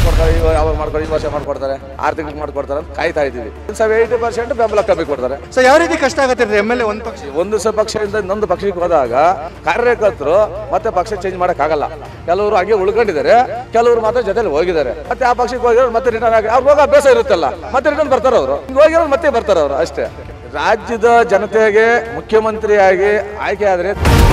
ಮಾಡ್ಕೊಡ್ತಾರೆ ಇವಾಗ ಯಾವಾಗ ಮಾಡ್ಕೊಡ್ತಾರೆ ಈ ವರ್ಷ ಮಾಡ್ಕೊಡ್ತಾರೆ ಆರು ತಿಂಗಳಿಗೆ ಮಾಡ್ಕೊಡ್ತಾರೆ ಅಂತ ಕಾಯ್ತಾ ಇದ್ದೀವಿ ಸರ್ ಏಯ್ಟಿ ಪರ್ಸೆಂಟ್ ಬೆಂಬಲ ಕಮ್ಮಿ ಕೊಡ್ತಾರೆ ಸೊ ಯಾವ ರೀತಿ ಕಷ್ಟ ಆಗತ್ತೆ ಎಮ್ ಎಲ್ ಎ ಒಂದು ಪಕ್ಷ ಒಂದು ಸ ಪಕ್ಷದಿಂದ ಇನ್ನೊಂದು ಪಕ್ಷಕ್ಕೆ ಹೋದಾಗ ಕಾರ್ಯಕರ್ತರು ಮತ್ತೆ ಪಕ್ಷ ಚೇಂಜ್ ಮಾಡೋಕ್ಕಾಗಲ್ಲ ಕೆಲವರು ಹಾಗೆ ಉಳ್ಕೊಂಡಿದ್ದಾರೆ ಕೆಲವರು ಮಾತ್ರ ಜೊತೆಲಿ ಹೋಗಿದ್ದಾರೆ ಮತ್ತೆ ಆ ಪಕ್ಷಕ್ಕೆ ಹೋಗಿರೋರು ಮತ್ತೆ ರಿಟರ್ನ್ ಆಗಿ ಅವ್ರು ಹೋಗೋ ಅಭ್ಯಾಸ ಇರುತ್ತಲ್ಲ ಮತ್ತೆ ರಿಟರ್ನ್ ಬರ್ತಾರೆ ಅವರು ಹಿಂಗೆ ಹೋಗಿರೋರು ಮತ್ತೆ ಬರ್ತಾರೆ ಅವರು ಅಷ್ಟೇ ರಾಜ್ಯದ ಜನತೆಗೆ ಮುಖ್ಯಮಂತ್ರಿಯಾಗಿ ಆಯ್ಕೆ ಆದರೆ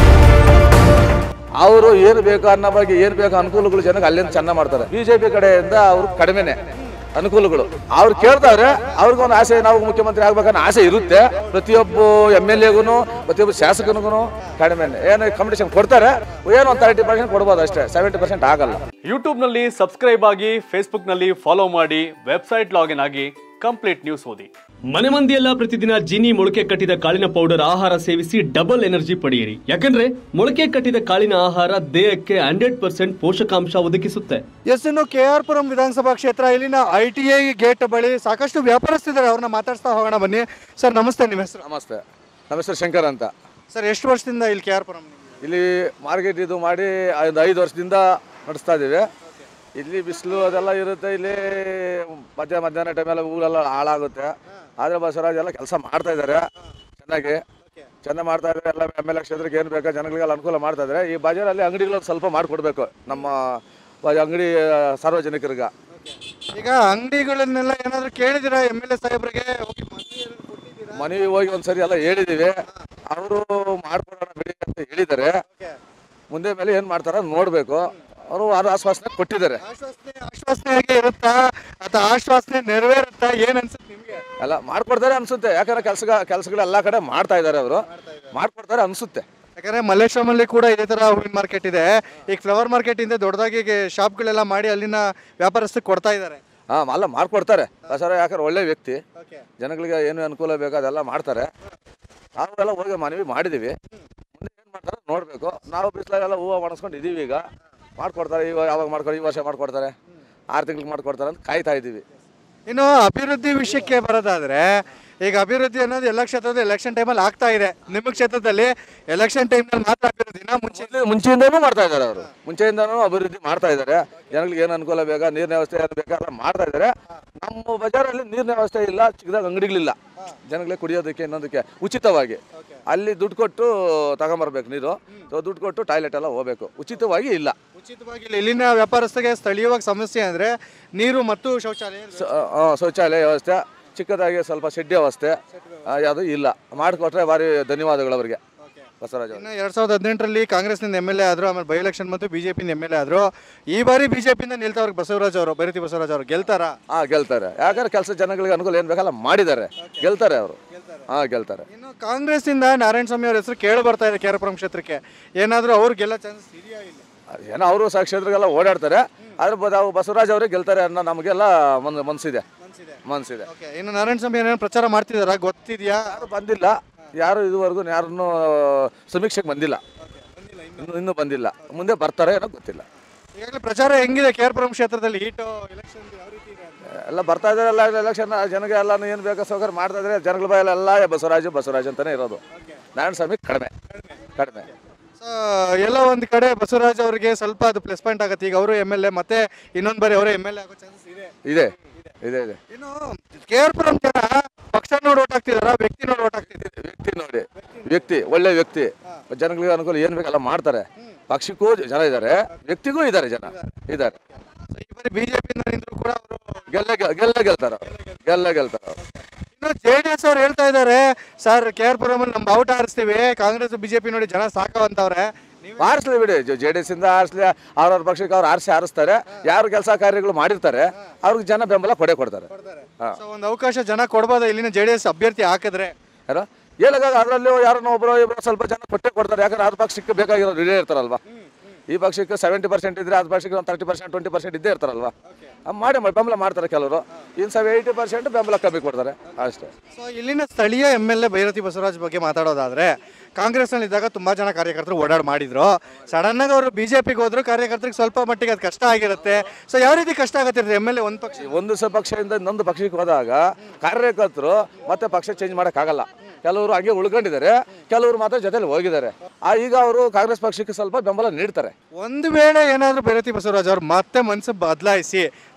ಅವರು ಏನು ಬೇಕು ಅನ್ನೋ ಬಗ್ಗೆ ಏನು ಬೇಕು ಅನುಕೂಲಗಳು ಜನಕ್ಕೆ ಅಲ್ಲಿಂದ ಚೆನ್ನಾಗಿ ಮಾಡ್ತಾರೆ ಬಿಜೆಪಿ ಕಡೆಯಿಂದ ಅವ್ರು ಕಡಿಮೆನೆ ಅನುಕೂಲಗಳು ಅವ್ರು ಕೇಳ್ತಾರೆ ಅವ್ರಿಗೊಂದು ಆಸೆ ನಾವು ಮುಖ್ಯಮಂತ್ರಿ ಆಗ್ಬೇಕನ್ನೋ ಆಸೆ ಇರುತ್ತೆ ಪ್ರತಿಯೊಬ್ಬ ಎಮ್ ಎಲ್ ಎಗೂ ಪ್ರತಿಯೊಬ್ಬ ಶಾಸಕನಿಗೂ ಕಡಿಮೆನೆ ಏನು ಕಾಂಪಿಟೇಷನ್ ಕೊಡ್ತಾರೆ ಏನೋ ಒಂದು ತರ್ಟಿ ಪರ್ಸೆಂಟ್ ಕೊಡ್ಬೋದು ಅಷ್ಟೇ ಸೆವೆಂಟಿ ಪರ್ಸೆಂಟ್ ಆಗಲ್ಲ ಯೂಟ್ಯೂಬ್ನಲ್ಲಿ ಸಬ್ಸ್ಕ್ರೈಬ್ ಆಗಿ ಫೇಸ್ಬುಕ್ನಲ್ಲಿ ಫಾಲೋ ಮಾಡಿ ವೆಬ್ಸೈಟ್ ಲಾಗಿನ್ ಆಗಿ ಕಂಪ್ಲೀಟ್ ನ್ಯೂಸ್ ಓದಿ ಮನೆ ಮಂದಿಯೆಲ್ಲ ಪ್ರತಿದಿನ ಜೀನಿ ಮೊಳಕೆ ಕಟ್ಟಿದ ಕಾಳಿನ ಪೌಡರ್ ಆಹಾರ ಸೇವಿಸಿ ಡಬಲ್ ಎನರ್ಜಿ ಪಡೆಯಿರಿ ಯಾಕಂದ್ರೆ ಮೊಳಕೆ ಕಟ್ಟಿದ ಕಾಳಿನ ಆಹಾರ ದೇಹಕ್ಕೆ ಹಂಡ್ರೆಡ್ ಪರ್ಸೆಂಟ್ ಪೋಷಕಾಂಶ ಒದಗಿಸುತ್ತೆ ಎಸ್ ಇನ್ನು ಕೆ ಆರ್ ಪುರಂ ವಿಧಾನಸಭಾ ಕ್ಷೇತ್ರ ಇಲ್ಲಿನ ಐ ಟಿ ಐ ಗೇಟ್ ಬಳಿ ಸಾಕಷ್ಟು ವ್ಯಾಪಾರಸ್ಥಿದ್ದಾರೆ ಅವ್ರನ್ನ ಮಾತಾಡ್ಸ್ತಾ ಹೋಗೋಣ ಬನ್ನಿ ಸರ್ ನಮಸ್ತೆ ನಿಮ್ಮ ಹೆಸರು ನಮಸ್ತೆ ನಮ್ಮ ಹೆಸರು ಶಂಕರ್ ಅಂತ ಸರ್ ಎಷ್ಟು ವರ್ಷದಿಂದ ಇಲ್ಲಿ ಕೆ ಆರ್ ಪುರಂ ಇಲ್ಲಿ ಮಾರ್ಕೆಟ್ ಇದು ಮಾಡಿ ಒಂದು ಐದು ವರ್ಷದಿಂದ ನಡೆಸ್ತಾ ಇದ್ದೀವಿ ಇಲ್ಲಿ ಬಿಸಿಲು ಅದೆಲ್ಲ ಇರುತ್ತೆ ಇಲ್ಲಿ ಮಧ್ಯ ಮಧ್ಯಾಹ್ನ ಟೈಮೆಲ್ಲ ಹೂಗಳೆಲ್ಲ ಹಾಳಾಗುತ್ತೆ ಆದರೆ ಬಸವರಾಜ್ ಎಲ್ಲ ಕೆಲಸ ಮಾಡ್ತಾ ಇದ್ದಾರೆ ಚೆನ್ನಾಗಿ ಚೆನ್ನಾಗಿ ಮಾಡ್ತಾ ಇದ್ದಾರೆ ಎಲ್ಲ ಎಮ್ ಎಲ್ ಎ ಕ್ಷೇತ್ರಕ್ಕೆ ಏನು ಬೇಕಾ ಜನಗಳಿಗೆಲ್ಲ ಅನುಕೂಲ ಮಾಡ್ತಾ ಇದ್ದಾರೆ ಈ ಬಜಾರಲ್ಲಿ ಅಂಗಡಿಗಳು ಸ್ವಲ್ಪ ಮಾಡಿಕೊಡ್ಬೇಕು ನಮ್ಮ ಬ- ಅಂಗಡಿ ಸಾರ್ವಜನಿಕರಿಗೆ ಈಗ ಅಂಗಡಿಗಳನ್ನೆಲ್ಲ ಏನಾದ್ರು ಕೇಳಿದಿರಾ ಎಮ್ ಎಲ್ ಎ ಸಾಹೇಬ್ರಿಗೆ ಹೋಗಿ ಮನವಿ ಏನಾದ್ರು ಕೊಟ್ಟಿದ್ದೀರಾ? ಮನೆಗೆ ಹೋಗಿ ಒಂದ್ಸರಿ ಎಲ್ಲ ಹೇಳಿದ್ದೀವಿ ಅವರು ಮಾಡ್ಕೊಡೋಣ ಬಿಡಿ ಅಂತ ಹೇಳಿದ್ದಾರೆ ಮುಂದೆ ಮೇಲೆ ಏನು ಮಾಡ್ತಾರ ನೋಡಬೇಕು ಅವರು ಅದು ಆಶ್ವಾಸನೆ ಕೊಟ್ಟಿದ್ದಾರೆ ಆಶ್ವಾಸನೆ ಆಶ್ವಾಸನೆಯಾಗಿ ಇರುತ್ತಾ ಅಥವಾ ಆಶ್ವಾಸನೆ ನೆರವೇರುತ್ತಾ ಏನ್ ಅನ್ಸುತ್ತೆ ನಿಮ್ಗೆ ಎಲ್ಲ ಮಾಡ್ಕೊಡ್ತಾರೆ ಅನ್ಸುತ್ತೆ ಯಾಕಂದ್ರೆ ಕೆಲಸ ಕೆಲಸಗಳು ಎಲ್ಲ ಕಡೆ ಮಾಡ್ತಾ ಇದ್ದಾರೆ ಅವರು ಮಾಡ್ಕೊಡ್ತಾರೆ ಅನ್ಸುತ್ತೆ ಯಾಕಂದ್ರೆ ಮಲ್ಲೇಶ್ವರಮಲ್ಲಿ ಕೂಡ ಇದೇ ತರ ಹೂವಿನ ಮಾರ್ಕೆಟ್ ಇದೆ ಈಗ ಫ್ಲವರ್ ಮಾರ್ಕೆಟ್ ಇಂದ ದೊಡ್ಡದಾಗಿ ಶಾಪ್ಗಳೆಲ್ಲ ಮಾಡಿ ಅಲ್ಲಿನ ವ್ಯಾಪಾರಸ್ಥರಿಗೆ ಕೊಡ್ತಾ ಇದ್ದಾರೆ ಹಾಂ ಅಲ್ಲ ಮಾಡ್ಕೊಡ್ತಾರೆ ಸರ ಯಾಕಂದ್ರೆ ಒಳ್ಳೆ ವ್ಯಕ್ತಿ ಜನಗಳಿಗೆ ಏನು ಅನುಕೂಲ ಬೇಕೋ ಅದೆಲ್ಲ ಮಾಡ್ತಾರೆ ನಾವೆಲ್ಲ ಹೋಗಿ ಮನವಿ ಮಾಡಿದ್ದೀವಿ ಮುಂದೆ ಏನು ಮಾಡ್ತಾರೆ ನೋಡಬೇಕು ನಾವು ಬಿಸಿಲಾಗೆಲ್ಲ ಹೂವು ಒಣಸ್ಕೊಂಡು ಇದೀವಿ ಈಗ ಮಾಡ್ಕೊಡ್ತಾರೆ ಇವಾಗ ಯಾವಾಗ ಮಾಡ್ಕೊಡ್ತಾರೆ ಈ ವರ್ಷ ಮಾಡ್ಕೊಡ್ತಾರೆ ಆರು ತಿಂಗಳಿಗೆ ಮಾಡ್ಕೊಡ್ತಾರೆ ಅಂತ ಕಾಯ್ತಾ ಇದ್ದೀವಿ ಇನ್ನು ಅಭಿವೃದ್ಧಿ ವಿಷಯಕ್ಕೆ ಬರೋದಾದ್ರೆ ಈಗ ಅಭಿವೃದ್ಧಿ ಅನ್ನೋದು ಎಲ್ಲ ಕ್ಷೇತ್ರದ ಎಲೆಕ್ಷನ್ ಟೈಮಲ್ಲಿ ಆಗ್ತಾ ಇದೆ ನಿಮ್ಮ ಕ್ಷೇತ್ರದಲ್ಲಿ ಎಲೆಕ್ಷನ್ ಟೈಮ್ನಲ್ಲಿ ಮಾತ್ರ ಅಭಿವೃದ್ಧಿನ ಮುಂಚೆ ಮುಂಚೆ ಮುಂಚೆಯಿಂದನೂ ಮಾಡ್ತಾ ಇದ್ದಾರೆ ಅವರು ಮುಂಚೆಯಿಂದನೂ ಅಭಿವೃದ್ಧಿ ಮಾಡ್ತಾ ಇದ್ದಾರೆ ಜನಗಳಿಗೆ ಏನು ಅನುಕೂಲ ಬೇಕಾ ನೀರಿನ ವ್ಯವಸ್ಥೆ ಏನು ಬೇಕಾ ಎಲ್ಲ ಮಾಡ್ತಾ ಇದ್ದಾರೆ ನಮ್ಮ ಬಜಾರಲ್ಲಿ ನೀರಿನ ವ್ಯವಸ್ಥೆ ಇಲ್ಲ ಚಿಕ್ಕದಾಗ ಅಂಗಡಿಗಳಿಲ್ಲ ಜನಗಳಿಗೆ ಕುಡಿಯೋದಕ್ಕೆ ಇನ್ನೊಂದಕ್ಕೆ ಉಚಿತವಾಗಿ ಅಲ್ಲಿ ದುಡ್ಡು ಕೊಟ್ಟು ತಗೊಂಬರ್ಬೇಕು ನೀರು ಸೊ ದುಡ್ಡು ಕೊಟ್ಟು ಟಾಯ್ಲೆಟ್ ಎಲ್ಲ ಹೋಗ್ಬೇಕು ಉಚಿತವಾಗಿ ಇಲ್ಲ ಉಚಿತವಾಗಿ ಇಲ್ಲಿ ಇಲ್ಲಿನ ವ್ಯಾಪಾರಸ್ಥರಿಗೆ ಸ್ಥಳೀಯವಾಗಿ ಸಮಸ್ಯೆ ಅಂದ್ರೆ ನೀರು ಮತ್ತು ಶೌಚಾಲಯ ಸ- ಆ, ಶೌಚಾಲಯ ವ್ಯವಸ್ಥೆ ಚಿಕ್ಕದಾಗಿ ಸ್ವಲ್ಪ ಶೆಡ್ಡಿ ವ್ಯವಸ್ಥೆ ಯಾವುದು ಇಲ್ಲ ಮಾಡಿಕೊಟ್ರೆ ಭಾರಿ ಧನ್ಯವಾದಗಳು ಅವರಿಗೆ ಬಸವರಾಜ್ ಅವರು ಇನ್ನು ಎರಡ್ ಸಾವಿರದ ಹದಿನೆಂಟರಲ್ಲಿ ಕಾಂಗ್ರೆಸ್ನಿಂದ ಎಮ್ ಎಲ್ ಎ ಆದ್ರು ಆಮೇಲೆ ಬೈ ಎಲೆಕ್ಷನ್ ಮತ್ತು ಬಿಜೆಪಿಯಿಂದ ಎಮ್ ಎಲ್ ಎ ಆದ್ರು ಈ ಬಾರಿ ಬಿಜೆಪಿಯಿಂದ ನಿಲ್ತವ್ರಿಗೆ ಬಸವರಾಜ್ ಅವರು ಬೈರತಿ ಬಸವರಾಜ್ ಅವರು ಗೆಲ್ತಾರಾ ಹಾಂ ಗೆಲ್ತಾರೆ ಯಾಕಂದ್ರೆ ಕೆಲಸ ಜನಗಳಿಗೆ ಅನುಕೂಲ ಏನು ಬೇಕಲ್ಲ ಮಾಡಿದ್ದಾರೆ ಗೆಲ್ತಾರೆ ಅವರು ಹಾಂ ಗೆಲ್ತಾರೆ ಇನ್ನು ಕಾಂಗ್ರೆಸ್ ಇಂದ ನಾರಾಯಣ ಸ್ವಾಮಿ ಅವ್ರ ಹೆಸರು ಕೇಳಿ ಬರ್ತಾ ಇದೆ ಕೇರಪುರಂ ಕ್ಷೇತ್ರಕ್ಕೆ ಏನಾದ್ರೂ ಅವ್ರು ಗೆಲ್ಲ ಚಾನ್ಸಸ್ ಇದೆಯಾ ಇಲ್ಲ ಏನೋ ಅವರು ಸಹ ಕ್ಷೇತ್ರಗೆಲ್ಲ ಓಡಾಡ್ತಾರೆ ಆದ್ರೆ ಬ- ನಾವು ಬಸವರಾಜ್ ಅವರೇ ಗೆಲ್ತಾರೆ ಅನ್ನೋ ನಮಗೆಲ್ಲ ಮನ್ ಮನಸ್ಸಿದೆ ಮನಸ್ಸಿದೆ ಓಕೆ ಇನ್ನು ನಾರಾಯಣ ಸ್ವಾಮಿ ಏನೇನು ಪ್ರಚಾರ ಮಾಡ್ತಿದಾರಾ ಗೊತ್ತಿದೆಯಾ ಯಾರು ಬಂದಿಲ್ಲ ಯಾರು ಇದುವರೆಗೂ ಯಾರನ್ನೂ ಸಮೀಕ್ಷೆಗೆ ಬಂದಿಲ್ಲ ಇನ್ನು ಇನ್ನೂ ಬಂದಿಲ್ಲ ಮುಂದೆ ಬರ್ತಾರೆ ಏನೋ ಗೊತ್ತಿಲ್ಲ ಈಗಾಗಲೇ ಪ್ರಚಾರ ಹೆಂಗಿದೆ ಕೇರಪುರಂ ಕ್ಷೇತ್ರದಲ್ಲಿ ಹೀಟು ಎಲೆಕ್ಷನ್ ಯಾವ ರೀತಿ ಇದೆ ಅಂತ ಎಲ್ಲ ಬರ್ತಾ ಇದ್ದಾರೆ ಎಲ್ಲ ಎಲೆಕ್ಷನ್ ಜನಗೆ ಎಲ್ಲ ಏನು ಬೇಕೋ ಸೌಕರ್ಯ ಮಾಡ್ತಾ ಇದ್ದಾರೆ ಜನಗಳ ಬಾಯಲ್ಲೆಲ್ಲ ಬಸವರಾಜು ಬಸವರಾಜ್ ಅಂತಾನೆ ಇರೋದು ನಾರಾಯಣ ಸ್ವಾಮಿ ಕಡಿಮೆ ಕಡಿಮೆ ಸೊ ಎಲ್ಲ ಒಂದು ಕಡೆ ಬಸವರಾಜ್ ಅವರಿಗೆ ಸ್ವಲ್ಪ ಅದು ಪ್ಲಸ್ ಪಾಯಿಂಟ್ ಆಗುತ್ತೆ ಈಗ ಅವರು ಎಮ್ ಎಲ್ ಎ ಮತ್ತೆ ಇನ್ನೊಂದು ಬಾರಿ ಅವರೇ ಎಮ್ ಎಲ್ ಎ ಆಗೋ ಚಾನ್ಸಸ್ ಇದೆ ಇದೆ ಇದೆ ಇದೆ ಇನ್ನು ಕೇರ್ಪುರಂ ಜನ ಪಕ್ಷ ನೋಡಿ ಓಟ್ ಹಾಕ್ತಿದಾರ ವ್ಯಕ್ತಿ ನೋಡಿ ಓಟ್ ಹಾಕ್ತಿದ್ದಾರೆ ವ್ಯಕ್ತಿ ನೋಡಿ ವ್ಯಕ್ತಿ ಒಳ್ಳೆ ವ್ಯಕ್ತಿ ಜನಗಳಿಗೆ ಅನುಕೂಲ ಏನು ಬೇಕಲ್ಲ ಮಾಡ್ತಾರೆ ಪಕ್ಷಕ್ಕೂ ಜನ ಇದ್ದಾರೆ ವ್ಯಕ್ತಿಗೂ ಇದ್ದಾರೆ ಜನ ಇದ್ದಾರೆ ಈ ಬಾರಿ ಬಿಜೆಪಿಯಿಂದ ನಿಂತರೂ ಕೂಡ ಅವರು ಗೆಲ್ಲ ಗೆಲ್ಲ ಗೆಲ್ತಾರ ಗೆಲ್ಲ ಗೆಲ್ತಾರ ಇನ್ನು ಜೆ ಡಿ ಎಸ್ ಅವ್ರು ಹೇಳ್ತಾ ಇದ್ದಾರೆ ಸರ್ ಕೇರ್ಪುರಂ ಅಲ್ಲಿ ನಮ್ಮ ಬಾವುಟ ಹಾರಿಸ್ತೀವಿ ಕಾಂಗ್ರೆಸ್ ಬಿಜೆಪಿ ನೋಡಿ ಜನ ಸಾಕವಂತವ್ರೆ ನೀವು ಆರಿಸ್ಲಿ ಬಿಡಿ ಜೆ ಡಿ ಎಸ್ ಇಂದ ಆರಿಸ್ಲಿ ಅವ್ರವ್ರ ಪಕ್ಷಕ್ಕೆ ಅವ್ರು ಆರಿಸಿ ಆರಿಸ್ತಾರೆ ಯಾರು ಕೆಲಸ ಕಾರ್ಯಗಳು ಮಾಡಿರ್ತಾರೆ ಅವ್ರಿಗೆ ಜನ ಬೆಂಬಲ ಕೊಡೇ ಕೊಡ್ತಾರೆ ಹಾಂ ಸೊ ಒಂದು ಅವಕಾಶ ಜನ ಕೊಡ್ಬೋದಾ ಇಲ್ಲಿನ ಜೆ ಡಿ ಎಸ್ ಅಭ್ಯರ್ಥಿ ಹಾಕಿದ್ರೆ ಯಾರು ಹೇಳಕ್ಕಾಗ ಅದರಲ್ಲಿ ಯಾರನ್ನ ಒಬ್ಬರು ಇಬ್ಬರು ಸ್ವಲ್ಪ ಜನ ಕೊಟ್ಟೆ ಕೊಡ್ತಾರೆ ಯಾಕಂದ್ರೆ ಅದು ಪಕ್ಷಕ್ಕೆ ಬೇಕಾಗಿರೋರು ಇದೇ ಇರ್ತಾರಲ್ವಾ ಈ ಪಕ್ಷಕ್ಕೆ ಸೆವೆಂಟಿ ಪರ್ಸೆಂಟ್ ಇದ್ರೆ ಅದು ಪಕ್ಷಕ್ಕೆ ಒಂದು ತರ್ಟಿ ಪರ್ಸೆಂಟ್ ಟ್ವೆಂಟಿ ಪರ್ಸೆಂಟ್ ಇದ್ದೇ ಇರ್ತಾರಲ್ವಾ ಅದ್ ಮಾಡಿ ಮಾಡಿ ಬೆಂಬಲ ಮಾಡ್ತಾರೆ ಕೆಲವರು ಇನ್ನು ಸಹ ಏಯ್ಟಿ ಪರ್ಸೆಂಟ್ ಬೆಂಬಲ ಕಮ್ಮಿ ಕೊಡ್ತಾರೆ ಅಷ್ಟೇ ಸೊ ಇಲ್ಲಿನ ಸ್ಥಳೀಯ M L A Byrathi Basavaraj ಬಗ್ಗೆ ಮಾತಾಡೋದಾದ್ರೆ ಕಾಂಗ್ರೆಸ್ನಲ್ಲಿ ಇದ್ದಾಗ ತುಂಬಾ ಜನ ಕಾರ್ಯಕರ್ತರು ಓಡಾಡ್ ಮಾಡಿದ್ರು ಸಡನ್ ಆಗಿ ಅವರು ಬಿಜೆಪಿಗೆ ಹೋದ್ರು ಕಾರ್ಯಕರ್ತರಿಗೆ ಸ್ವಲ್ಪ ಮಟ್ಟಿಗೆ ಅದು ಕಷ್ಟ ಆಗಿರುತ್ತೆ ಸೊ ಯಾವ ರೀತಿ ಕಷ್ಟ ಆಗುತ್ತೆ ಎಮ್ ಎಲ್ ಎ ಒಂದು ಪಕ್ಷ ಒಂದು ಸ ಪಕ್ಷದಿಂದ ಇನ್ನೊಂದು ಪಕ್ಷಕ್ಕೆ ಹೋದಾಗ ಕಾರ್ಯಕರ್ತರು ಮತ್ತೆ ಪಕ್ಷ ಚೇಂಜ್ ಮಾಡೋಕ್ಕಾಗಲ್ಲ ಕೆಲವರು ಹಾಗೆ ಉಳ್ಕೊಂಡಿದ್ದಾರೆ ಕೆಲವರು ಮಾತ್ರ ಜೊತೆಲಿ ಹೋಗಿದ್ದಾರೆ ಆ ಈಗ ಅವರು ಕಾಂಗ್ರೆಸ್ ಪಕ್ಷಕ್ಕೆ ಸ್ವಲ್ಪ ಬೆಂಬಲ ನೀಡ್ತಾರೆ ಒಂದು ವೇಳೆ ಏನಾದರೂ ಭೈರತಿ ಬಸವರಾಜ್ ಅವ್ರು ಮತ್ತೆ ಮನಸ್ಸು ಬದಲಾಯಿಸಿ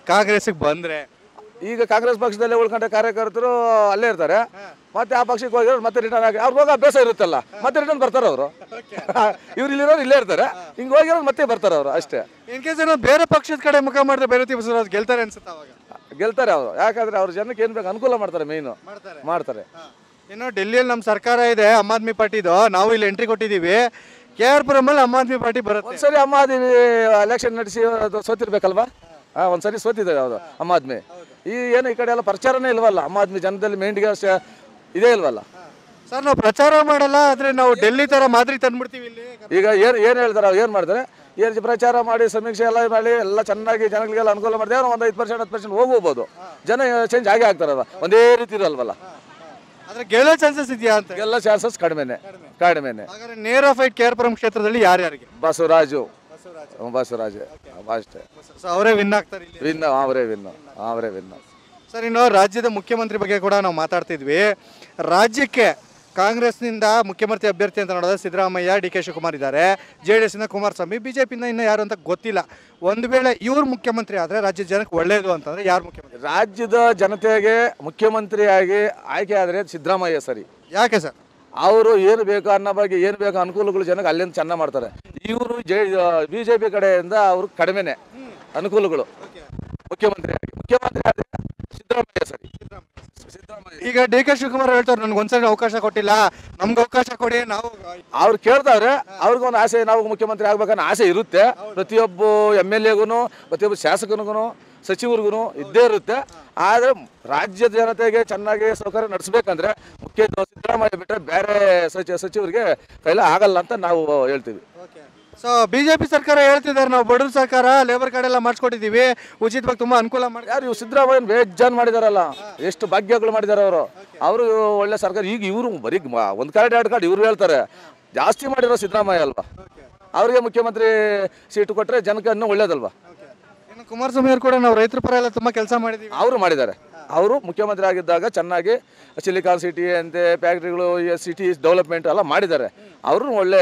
ಕಾಂಗ್ರೆಸ್ಗೆ ಬಂದ್ರೆ ಈಗ ಕಾಂಗ್ರೆಸ್ ಪಕ್ಷದಲ್ಲೇ ಉಳ್ಕೊಂಡ ಕಾರ್ಯಕರ್ತರು ಅಲ್ಲೇ ಇರ್ತಾರೆ ಮತ್ತೆ ಆ ಪಕ್ಷಕ್ಕೆ ಹೋಗಿರೋರು ಮತ್ತೆ ರಿಟರ್ನ್ ಆಗಿ ಅವ್ರಿಗೆ ಹೋಗೋ ಅಭ್ಯಾಸ ಇರುತ್ತಲ್ಲ ಮತ್ತೆ ರಿಟರ್ನ್ ಬರ್ತಾರೆ ಅವರು ಇವ್ರು ಇಲ್ಲಿರೋರು ಇಲ್ಲೇ ಇರ್ತಾರೆ ಹಿಂಗೆ ಹೋಗಿರೋರು ಮತ್ತೆ ಬರ್ತಾರೆ ಅವರು ಅಷ್ಟೇ ಇನ್ ಕೇಸ್ ಏನೋ ಬೇರೆ ಪಕ್ಷದ ಕಡೆ ಮುಖ ಮಾಡಿದ್ರೆ ಭೈರತಿ ಬಸವರಾಜ್ ಗೆಲ್ತಾರೆ ಅನ್ಸುತ್ತೆ ಅವಾಗ ಗೆಲ್ತಾರೆ ಅವರು ಯಾಕಂದ್ರೆ ಅವ್ರ ಜನಕ್ಕೆ ಏನು ಬೇಕು ಅನುಕೂಲ ಮಾಡ್ತಾರೆ ಮೇಯ್ನು ಮಾಡ್ತಾರೆ ಮಾಡ್ತಾರೆ ಇನ್ನು ಡೆಲ್ಲಿಯಲ್ಲಿ ನಮ್ಮ ಸರ್ಕಾರ ಇದೆ ಆಮ್ ಆದ್ಮಿ ಪಾರ್ಟಿದು ನಾವು ಇಲ್ಲಿ ಎಂಟ್ರಿ ಕೊಟ್ಟಿದ್ದೀವಿ ಕೆ ಆರ್ ಪುರಮಲ್ಲಿ ಆಮ್ ಆದ್ಮಿ ಪಾರ್ಟಿ ಬರುತ್ತೆ ಒಂದ್ಸರಿ ಅಮ್ಮ ಆದ್ಮಿ ಎಲೆಕ್ಷನ್ ನಡೆಸಿ ಅದು ಸೋತಿರ್ಬೇಕಲ್ವಾ ಹಾ ಒಂದ್ಸರಿ ಸೋತಿದೆ ಯಾವುದು ಅಮ್ಮ ಆದ್ಮಿ ಈ ಏನು ಈ ಕಡೆ ಎಲ್ಲ ಪ್ರಚಾರನೇ ಇಲ್ವಲ್ಲ ಅಮ್ಮ ಆದ್ಮಿ ಜನದಲ್ಲಿ ಮೇಂಡಿಗೆ ಅಷ್ಟೇ ಇದೇ ಇಲ್ವಲ್ಲ ಸರ್ ನಾವು ಪ್ರಚಾರ ಮಾಡಲ್ಲ ಆದ್ರೆ ನಾವು ಡೆಲ್ಲಿ ತರ ಮಾದರಿ ತಂದ್ಬಿಡ್ತೀವಿ ಇಲ್ಲಿ ಈಗ ಏನು ಏನು ಹೇಳ್ತಾರೆ ಅವ್ರು ಏನು ಮಾಡ್ತಾರೆ ಏನು ಪ್ರಚಾರ ಮಾಡಿ ಸಮೀಕ್ಷೆ ಎಲ್ಲ ಮಾಡಿ ಎಲ್ಲ ಚೆನ್ನಾಗಿ ಜನಗಳಿಗೆಲ್ಲ ಅನುಕೂಲ ಮಾಡಿದ್ರೆ ಒಂದು ಐದು ಪರ್ಸೆಂಟ್ ಹತ್ತು ಪರ್ಸೆಂಟ್ ಹೋಗ್ಬೋದು ಜನ ಚೇಂಜ್ ಆಗೇ ಆಗ್ತಾರಲ್ಲ ಒಂದೇ ರೀತಿ ಇರಲ್ವಲ್ಲ ಆದ್ರೆ ಗೆಲ್ಲೋ ಚಾನ್ಸಸ್ ಇದೆಯಾ ಅಂತ ಎಲ್ಲ ಚಾನ್ಸಸ್ ಕಡಿಮೆನೆ ಕಡಿಮೆನೆ ಹಾಗಾದ್ರೆ ನೇರ ಫೈಟ್ ಕೆ ಆರ್ ಪುರಂ ಕ್ಷೇತ್ರದಲ್ಲಿ ಯಾರ್ಯಾರಿಗೆ ಬಸವರಾಜು ಹ್ಮ್, ಬಸವರಾಜ್ ಅಷ್ಟೇ ಸೊ ಅವರೇ ವಿನ್ ಆಗ್ತಾರೆ ಇಲ್ಲಿ ವಿನ್ ಅವರೇ ವಿನ್ ಅವರೇ ವಿನ್ ಸರ್ ಇನ್ನು ರಾಜ್ಯದ ಮುಖ್ಯಮಂತ್ರಿ ಬಗ್ಗೆ ಕೂಡ ನಾವು ಮಾತಾಡ್ತಿದ್ವಿ ರಾಜ್ಯಕ್ಕೆ ಕಾಂಗ್ರೆಸ್ನಿಂದ ಮುಖ್ಯಮಂತ್ರಿ ಅಭ್ಯರ್ಥಿ ಅಂತ ನೋಡಿದ್ರೆ ಸಿದ್ದರಾಮಯ್ಯ ಡಿ ಕೆ ಶಿವಕುಮಾರ್ ಇದ್ದಾರೆ ಜೆ ಡಿ ಎಸ್ನ ಕುಮಾರಸ್ವಾಮಿ ಬಿ ಜೆ ಪಿಯಿಂದ ಇನ್ನೂ ಯಾರು ಅಂತ ಗೊತ್ತಿಲ್ಲ ಒಂದು ವೇಳೆ ಇವ್ರು ಮುಖ್ಯಮಂತ್ರಿ ಆದರೆ ರಾಜ್ಯದ ಜನಕ್ಕೆ ಒಳ್ಳೇದು ಅಂತಂದ್ರೆ ಯಾರು ಮುಖ್ಯಮಂತ್ರಿ ರಾಜ್ಯದ ಜನತೆಗೆ ಮುಖ್ಯಮಂತ್ರಿಯಾಗಿ ಆಯ್ಕೆ ಆದರೆ ಸಿದ್ದರಾಮಯ್ಯ ಸರಿ ಯಾಕೆ ಸರ್ ಅವರು ಏನು ಬೇಕು ಅನ್ನೋ ಬಗ್ಗೆ ಏನು ಬೇಕು ಅನುಕೂಲಗಳು ಜನಕ್ಕೆ ಅಲ್ಲಿಂದ ಚೆನ್ನಾಗಿ ಮಾಡ್ತಾರೆ ಇವರು ಜೆ ಬಿ ಜೆ ಪಿ ಕಡೆಯಿಂದ ಅವರು ಕಡಿಮೆನೆ ಅನುಕೂಲಗಳು ಮುಖ್ಯಮಂತ್ರಿ ಆಗಿ ಮುಖ್ಯಮಂತ್ರಿ ಆದರೆ ಸಿದ್ದರಾಮಯ್ಯ ಸರಿ ಸಿದ್ದರಾಮಯ್ಯ ಈಗ ಡಿ ಕೆ ಶಿವಕುಮಾರ್ ಹೇಳ್ತಾರೆ ನನಗೆ ಒಂದ್ಸರಿ ಅವಕಾಶ ಕೊಟ್ಟಿಲ್ಲ ನಮ್ಗೆ ಅವಕಾಶ ಕೊಡಿ ನಾವು ಅವ್ರು ಕೇಳ್ತಾವ್ರೆ ಅವ್ರಿಗೊಂದು ಆಸೆ ನಾವು ಮುಖ್ಯಮಂತ್ರಿ ಆಗ್ಬೇಕನ್ನೋ ಆಸೆ ಇರುತ್ತೆ ಪ್ರತಿಯೊಬ್ಬ ಎಮ್ ಎಲ್ ಎಗೂ ಪ್ರತಿಯೊಬ್ಬ ಶಾಸಕನಿಗೂ ಸಚಿವರಿಗೂ ಇದ್ದೇ ಇರುತ್ತೆ ಆದರೆ ರಾಜ್ಯದ ಜನತೆಗೆ ಚೆನ್ನಾಗಿ ಸೌಕರ್ಯ ನಡೆಸಬೇಕಂದ್ರೆ ಮುಖ್ಯ ಸಿದ್ದರಾಮಯ್ಯ ಬಿಟ್ಟರೆ ಬೇರೆ ಸಚಿ ಸಚಿವರಿಗೆ ಕೈಲ ಆಗಲ್ಲ ಅಂತ ನಾವು ಹೇಳ್ತೀವಿ ಸೊ ಬಿ ಜೆ ಪಿ ಸರ್ಕಾರ ಹೇಳ್ತಿದ್ದಾರೆ ನಾವು ಬಡವ್ರ ಸರ್ಕಾರ ಲೇಬರ್ ಕಾರ್ಡ್ ಎಲ್ಲ ಮಾಡಿಸ್ಕೊಟ್ಟಿದ್ದೀವಿ ಉಚಿತವಾಗಿ ತುಂಬ ಅನುಕೂಲ ಮಾಡಿ ಯಾರು ಇವ್ರು ಸಿದ್ದರಾಮಯ್ಯನ ಬೇಜಾನ್ ಮಾಡಿದಾರಲ್ಲ ಎಷ್ಟು ಭಾಗ್ಯಗಳು ಮಾಡಿದ್ದಾರೆ ಅವರು ಅವರು ಒಳ್ಳೆ ಸರ್ಕಾರ ಈಗ ಇವರು ಬರೀ ಮ- ಒಂದ್ ಕಾರ್ಡ್ ಎರಡು ಕಾರ್ಡ್ ಇವ್ರು ಹೇಳ್ತಾರೆ ಜಾಸ್ತಿ ಮಾಡಿರೋ ಸಿದ್ದರಾಮಯ್ಯ ಅಲ್ವಾ ಅವ್ರಿಗೆ ಮುಖ್ಯಮಂತ್ರಿ ಸೀಟು ಕೊಟ್ಟರೆ ಜನಕ್ಕೆ ಇನ್ನೂ ಒಳ್ಳೇದಲ್ವಾ ಇನ್ನು ಕುಮಾರಸ್ವಾಮಿ ಅವರು ಕೂಡ ನಾವು ರೈತರ ಪರ ಎಲ್ಲ ತುಂಬ ಕೆಲಸ ಮಾಡಿದ್ದೀವಿ ಅವರು ಮಾಡಿದ್ದಾರೆ ಅವರು ಮುಖ್ಯಮಂತ್ರಿ ಆಗಿದ್ದಾಗ ಚೆನ್ನಾಗಿ ಸಿಲಿಕಾನ್ ಸಿಟಿ ಅಂತೆ ಫ್ಯಾಕ್ಟ್ರಿಗಳು ಸಿಟಿ ಡೆವಲಪ್ಮೆಂಟ್ ಎಲ್ಲ ಮಾಡಿದ್ದಾರೆ ಅವರು ಒಳ್ಳೆ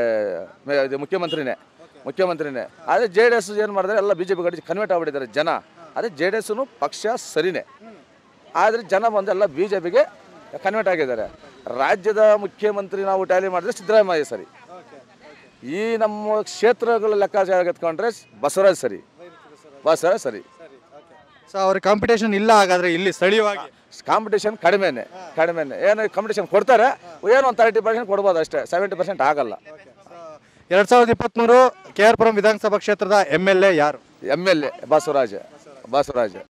ಮೆ- ಇದು ಮುಖ್ಯಮಂತ್ರಿನೇ ಮುಖ್ಯಮಂತ್ರಿನೇ ಅದೇ ಜೆ ಡಿ ಎಸ್ ಏನು ಮಾಡಿದ್ರೆ ಎಲ್ಲ ಬಿ ಜೆ ಪಿ ಕಡೆ ಕನ್ವರ್ಟ್ ಆಗ್ಬಿಟ್ಟಿದ್ದಾರೆ ಜನ ಅದೇ ಜೆ ಡಿ ಎಸ್ನು ಪಕ್ಷ ಸರಿನೇ ಆದರೆ ಜನ ಬಂದು ಎಲ್ಲ ಬಿ ಜೆ ಪಿಗೆ ಕನ್ವರ್ಟ್ ಆಗಿದ್ದಾರೆ ರಾಜ್ಯದ ಮುಖ್ಯಮಂತ್ರಿ ನಾವು ಟ್ಯಾಲಿ ಮಾಡಿದ್ರೆ ಸಿದ್ದರಾಮಯ್ಯ ಸರಿ ಈ ನಮ್ಮ ಕ್ಷೇತ್ರಗಳ ಲೆಕ್ಕಾಚಾರ ಎತ್ಕೊಂಡ್ರೆ ಬಸವರಾಜ್ ಸರಿ ಬಸವರಾಜ್ ಸರಿ ಸೊ ಅವ್ರ ಕಾಂಪಿಟೇಷನ್ ಇಲ್ಲ ಹಾಗಾದ್ರೆ ಇಲ್ಲಿ ಸ್ಥಳೀಯವಾಗಿ ಕಾಂಪಿಟೇಷನ್ ಕಡಿಮೆನೆ ಕಡಿಮೆನೆ ಏನು ಕಾಂಪಿಟೇಷನ್ ಕೊಡ್ತಾರೆ ಏನೋ ಒಂದು ತರ್ಟಿ ಪರ್ಸೆಂಟ್ ಕೊಡ್ಬೋದು ಅಷ್ಟೇ ಸೆವೆಂಟಿ ಪರ್ಸೆಂಟ್ ಆಗಲ್ಲ ಎರಡ್ ಸಾವಿರದ ಇಪ್ಪತ್ತ್ಮೂರು ಕೆ ಆರ್ ಪುರಂ ವಿಧಾನಸಭಾ ಕ್ಷೇತ್ರದ ಎಮ್ ಎಲ್ ಎ ಯಾರು M L A Basavaraj Basavaraj